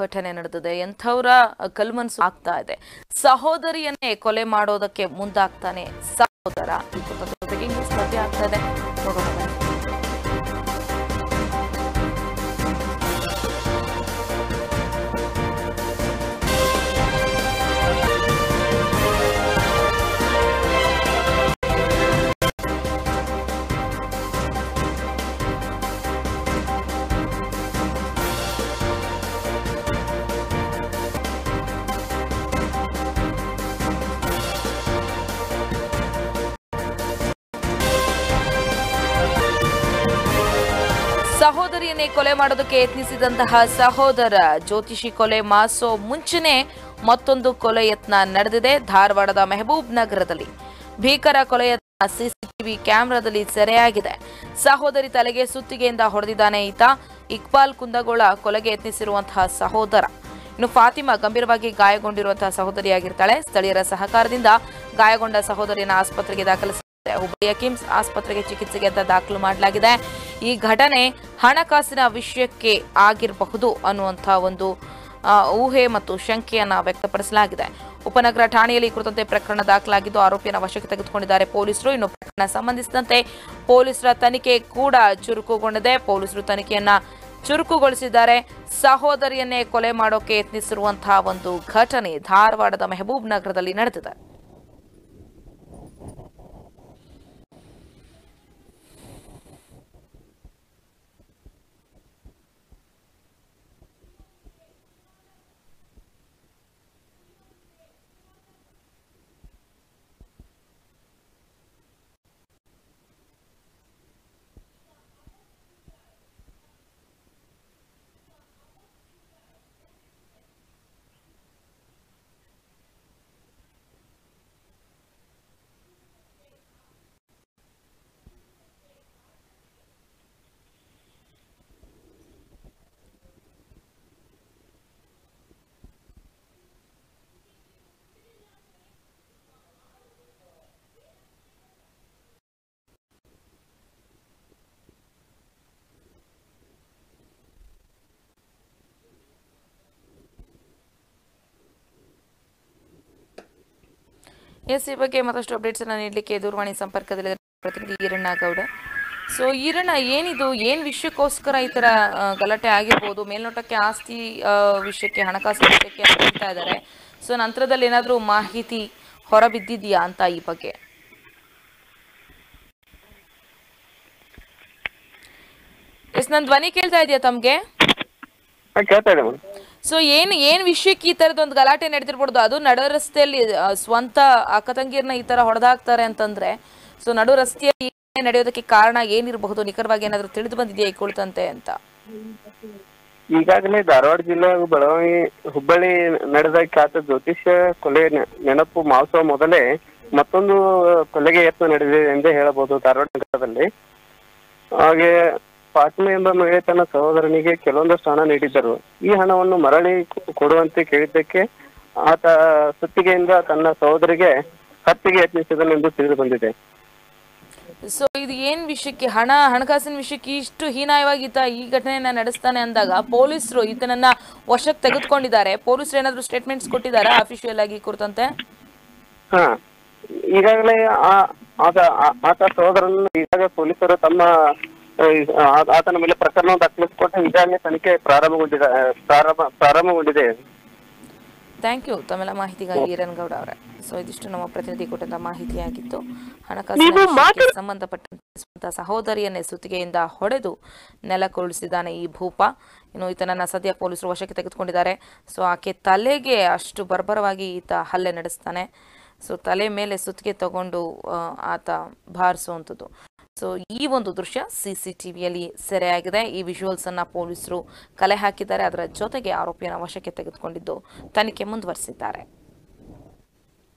ಘಟನೆ ನಡೆದಿದೆ ಎಂಥವರ ಕಲ್ಮನ್ಸು ಆಗ್ತಾ ಇದೆ ಸಹೋದರಿಯನ್ನೇ ಕೊಲೆ ಮಾಡೋದಕ್ಕೆ ಮುಂದಾಗ್ತಾನೆ ಸಹೋದರ ಈ ಕುರಿತಂತೆ ಬ್ರೇಕಿಂಗ್ ನ್ಯೂಸ್ ಪತ್ತೆ ಆಗ್ತಾ ಇದೆ ನೋಡೋಣ ಬನ್ನಿ. ಸಹೋದರಿಯನ್ನೇ ಕೊಲೆ ಮಾಡೋದಕ್ಕೆ ಯತ್ನಿಸಿದಂತಹ ಸಹೋದರ ಜ್ಯೋತಿಷಿ ಕೊಲೆ ಮಾಸೋ ಮುಂಚೆನೆ ಮತ್ತೊಂದು ಕೊಲೆ ಯತ್ನ ನಡೆದಿದೆ ಧಾರವಾಡದ ಮೆಹಬೂಬ್ ನಗರದಲ್ಲಿ ಭೀಕರ ಕೊಲೆ ಯತ್ನ ಸಿಸಿಟಿವಿ ಕ್ಯಾಮೆರಾದಲ್ಲಿ ಸೆರೆಯಾಗಿದೆ ಸಹೋದರಿ ತಲೆಗೆ ಸುತ್ತಿಗೆಯಿಂದ ಹೊಡೆದಿದ್ದಾನೆ ಈತ ಇಕ್ಬಾಲ್ ಕುಂದಗೋಳ ಕೊಲೆಗೆ ಯತ್ನಿಸಿರುವಂತಹ ಸಹೋದರ ಇನ್ನು ಫಾತಿಮಾ ಗಂಭೀರವಾಗಿ ಗಾಯಗೊಂಡಿರುವಂತಹ ಸಹೋದರಿಯಾಗಿರ್ತಾಳೆ ಸ್ಥಳೀಯರ ಸಹಕಾರದಿಂದ ಗಾಯಗೊಂಡ ಸಹೋದರಿಯನ್ನು ಆಸ್ಪತ್ರೆಗೆ ದಾಖಲಿಸಲಾಗಿದೆ ಹುಬ್ಬಳ್ಳಿಯ ಕಿಮ್ಸ್ ಆಸ್ಪತ್ರೆಗೆ ಚಿಕಿತ್ಸೆಗೆ ಅಂತ ದಾಖಲು ಮಾಡಲಾಗಿದೆ ಈ ಘಟನೆ ಹಣಕಾಸಿನ ವಿಷಯಕ್ಕೆ ಆಗಿರಬಹುದು ಅನ್ನುವಂಥ ಒಂದು ಆ, ಊಹೆ ಮತ್ತು ಶಂಕೆಯನ್ನ ವ್ಯಕ್ತಪಡಿಸಲಾಗಿದೆ ಉಪನಗರ ಠಾಣೆಯಲ್ಲಿ ಈ ಕುರಿತಂತೆ ಪ್ರಕರಣ ದಾಖಲಾಗಿದ್ದು ಆರೋಪಿಯನ್ನು ವಶಕ್ಕೆ ತೆಗೆದುಕೊಂಡಿದ್ದಾರೆ ಪೊಲೀಸರು ಇನ್ನು ಪ್ರಕರಣ ಸಂಬಂಧಿಸಿದಂತೆ ಪೊಲೀಸರ ತನಿಖೆ ಕೂಡ ಚುರುಕುಗೊಂಡಿದೆ ಪೊಲೀಸರು ತನಿಖೆಯನ್ನ ಚುರುಕುಗೊಳಿಸಿದ್ದಾರೆ ಸಹೋದರಿಯನ್ನೇ ಕೊಲೆ ಮಾಡೋಕೆ ಯತ್ನಿಸಿರುವಂತಹ ಒಂದು ಘಟನೆ ಧಾರವಾಡದ ಮೆಹಬೂಬ್ ನಗರದಲ್ಲಿ ನಡೆದಿದೆ ಎಸ್ ಈ ಬಗ್ಗೆ ಮತ್ತಷ್ಟು ಅಪ್ಡೇಟ್ಸ್ ಅನ್ನ ನೀಡಲಿಕ್ಕೆ ದೂರವಾಣಿ ಸಂಪರ್ಕದಲ್ಲಿ ಪ್ರತಿನಿಧಿ ಈರಣ್ಣ ಗೌಡ ಸೊ ಈರಣ್ಣ ಏನಿದು ಏನ್ ವಿಷಯಕ್ಕೋಸ್ಕರ ಈ ತರ ಆ, ಗಲಾಟೆ ಆಗಿರ್ಬೋದು ಮೇಲ್ನೋಟಕ್ಕೆ ಆಸ್ತಿ ಆ, ವಿಷಯಕ್ಕೆ ಹಣಕಾಸು ವಿಷಯಕ್ಕೆ ಅಂತ ಹೇಳ್ತಾ ಇದ್ದಾರೆ ಸೊ ನಂತರದಲ್ಲಿ ಏನಾದ್ರೂ ಮಾಹಿತಿ ಹೊರಬಿದ್ದಿದ್ಯಾ ಅಂತ ಈ ಬಗ್ಗೆ ಎಸ್ ನನ್ನ ಧ್ವನಿ ಕೇಳ್ತಾ ಇದೆಯಾ ತಮ್ಗೆ ಹಾ, ಕೇಳ್ತಾ ಇದೆ ಮೇಡಮ್ ಸೊ ಏನ್ ಏನ್ ವಿಷಯಕ್ಕೆ ಈ ತರದೊಂದು ಗಲಾಟೆ ನಡೆದಿರ್ಬೋದು ಅದು ನಡು ರಸ್ತೆಯಲ್ಲಿ ಆ, ಸ್ವಂತ ಅಕ್ಕ ತಂಗಿಯರ್ನ ಈ ತರ ಹೊಡೆದಾಕ್ತಾರೆ ಅಂತಂದ್ರೆ ಸೊ ನಡು ರಸ್ತೆಯಲ್ಲಿ ಈ ನಡೆಯೋದಕ್ಕೆ ಕಾರಣ ಏನಿರಬಹುದು ನಿಖರವಾಗಿ ಏನಾದ್ರು ತಿಳಿದು ಬಂದಿದೆಯಾ ಈ ಕುರಿತಂತೆ ಅಂತ ಈಗಾಗಲೇ ಧಾರವಾಡ ಜಿಲ್ಲೆ ಹಾಗೂ ಬೆಳಗಾವಿ ಹುಬ್ಬಳ್ಳಿ ನಡೆದ ಖ್ಯಾತ ಜ್ಯೋತಿಷ್ಯ ಕೊಲೆ ನೆ- ನೆನಪು ಮಾಸೋ ಮೊದಲೇ ಮತ್ತೊಂದು ಕೊಲೆಗೆ ಯತ್ನ ನಡೆದಿದೆ ಎಂದೇ ಹೇಳಬಹುದು ಧಾರವಾಡ ನಗರದಲ್ಲಿ ಹಾಗೆ ಫಾತಿಮಾ ಎಂಬ ಮಹಿಳೆ ತನ್ನ ಸಹೋದರನಿಗೆ ಕೆಲವೊಂದಷ್ಟು ಹಣ ನೀಡಿದ್ದರು ಈ ಹಣವನ್ನು ಮರಳಿ ಕೊ- ಕೊಡುವಂತೆ ಕೇಳಿದ್ದಕ್ಕೆ ಆತ ಸುತ್ತಿಗೆಯಿಂದ ತನ್ನ ಸಹೋದರಿಗೆ ಹತ್ಯೆಗೆ ಯತ್ನಿಸಿದನೆಂದು ತಿಳಿದು ಬಂದಿದೆ ಸೊ ಇದು ಏನ್ ವಿಷಯಕ್ಕೆ ಹಣ ಹಣಕಾಸಿನ ವಿಷಯಕ್ಕೆ ಇಷ್ಟು ಹೀನಾಯವಾಗಿ ಈತ ಈ ಘಟನೆಯನ್ನ ನಡೆಸ್ತಾನೆ ಅಂದಾಗ ಪೊಲೀಸರು ಈತನನ್ನ ವಶಕ್ಕೆ ತೆಗೆದುಕೊಂಡಿದ್ದಾರೆ ಪೊಲೀಸರು ಏನಾದ್ರು ಸ್ಟೇಟ್ಮೆಂಟ್ಸ್ ಕೊಟ್ಟಿದ್ದಾರೆ ಅಫಿಷಿಯಲ್ ಆಗಿ ಈ ಕುರಿತಂತೆ ಹಾ ಈಗಾಗಲೇ ಆ- ಆತ ಆ- ಆತ ಸಹೋದರನ್ನು ಈಗಾಗಲೇ ಪೊಲೀಸರು ತಮ್ಮ ಆ, ಆ- ಆತನ ಮೇಲೆ ಪ್ರಕರಣ ದಾಖಲಿಸಿಕೊಟ್ಟು ಈಗಾಗಲೇ ತನಿಖೆ ಪ್ರಾರಂಭಗೊಂಡಿದೆ ಆ, ಪ್ರಾರಂಭ ಪ್ರಾರಂಭಗೊಂಡಿದೆ ಥ್ಯಾಂಕ್ ಯು ತಮ್ಮೆಲ್ಲ ಮಾಹಿತಿಗಾಗಿ ಈರನ್ ಗೌಡ ಅವರೇ ಸೊ ಇದಿಷ್ಟು ನಮ್ಮ ಪ್ರತಿನಿಧಿ ಕೊಟ್ಟಂತ ಮಾಹಿತಿಯಾಗಿತ್ತು ಹಣಕಾಸಿನ ವಿಷಯಕ್ಕೆ ಸಂಬಂಧಪಟ್ಟಂತೆ ಸ್ವಂತ ಸಹೋದರಿಯನ್ನೇ ಸುತ್ತಿಗೆಯಿಂದ ಹೊಡೆದು ನೆಲಕೊಳಿಸಿದ್ದಾನೆ ಈ ಭೂಪ ಇನ್ನು ಈತನನ್ನ ಸದ್ಯ ಪೊಲೀಸರು ವಶಕ್ಕೆ ತೆಗೆದುಕೊಂಡಿದ್ದಾರೆ ಸೊ ಆಕೆ ತಲೆಗೆ ಅಷ್ಟು ಬರ್ಬರವಾಗಿ ಈತ ಹಲ್ಲೆ ನಡೆಸ್ತಾನೆ ಸೊ ತಲೆ ಮೇಲೆ ಸುತ್ತಿಗೆ ತಗೊಂಡು ಆ, ಆತ ಬಾರಿಸುವಂಥದ್ದು ಸೊ ಈ ಒಂದು ದೃಶ್ಯ ಸಿ ಸಿ ಟಿವಿಯಲ್ಲಿ ಸೆರೆಯಾಗಿದೆ ಈ ವಿಜುವಲ್ಸ್ ಅನ್ನ ಪೊಲೀಸರು ಕಲೆ ಹಾಕಿದ್ದಾರೆ ಅದರ ಜೊತೆಗೆ ಆರೋಪಿಯನ್ನು ವಶಕ್ಕೆ ತೆಗೆದುಕೊಂಡಿದ್ದು ತನಿಖೆ ಮುಂದುವರಿಸಿದ್ದಾರೆ